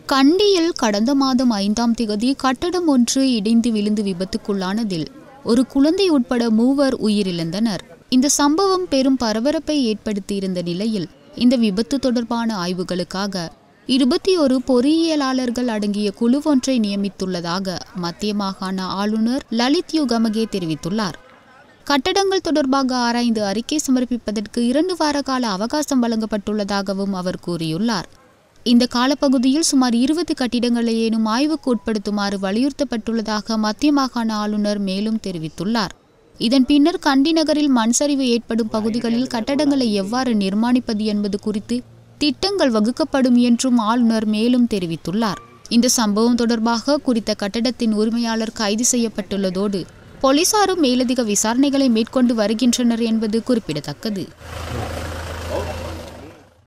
கண்டியில் கடந்த மாதம் ஐந்தாம் திகதி கட்டடம் ஒன்று இடிந்து விழுந்து விபத்துக்குள்ளானதில் ஒரு குழந்தை உட்பட மூவர் உயிரிழந்தனர் இந்த சம்பவம் பெரும் பரபரப்பை ஏற்படுத்தியிருந்த நிலையில் இந்த விபத்து தொடர்பான ஆய்வுகளுக்காக இருபத்தி ஒரு பொறியியலாளர்கள் அடங்கிய குழு ஒன்றை நியமித்துள்ளதாக மத்திய மாகாண ஆளுநர் லலித் யுகமகே தெரிவித்துள்ளார் கட்டடங்கள் தொடர்பாக ஆராய்ந்து அறிக்கை சமர்ப்பிப்பதற்கு இரண்டு வார கால அவகாசம் வழங்கப்பட்டுள்ளதாகவும் அவர் கூறியுள்ளார் இந்த காலப்பகுதியில் சுமார் இருபது கட்டிடங்களை ஏனும் ஆய்வுக்கு உட்படுத்துமாறு வலியுறுத்தப்பட்டுள்ளதாக மத்திய மாகாண ஆளுநர் மேலும் தெரிவித்துள்ளார் இதன் பின்னர் கண்டி நகரில் மண் சரிவு ஏற்படும் பகுதிகளில் கட்டடங்களை எவ்வாறு நிர்மாணிப்பது என்பது குறித்து திட்டங்கள் வகுக்கப்படும் என்றும் ஆளுநர் மேலும் தெரிவித்துள்ளார் இந்த சம்பவம் தொடர்பாக குறித்த கட்டடத்தின் உரிமையாளர் கைது செய்யப்பட்டுள்ளதோடு போலீசாரும் மேலதிக விசாரணைகளை மேற்கொண்டு வருகின்றனர் என்பது குறிப்பிடத்தக்கது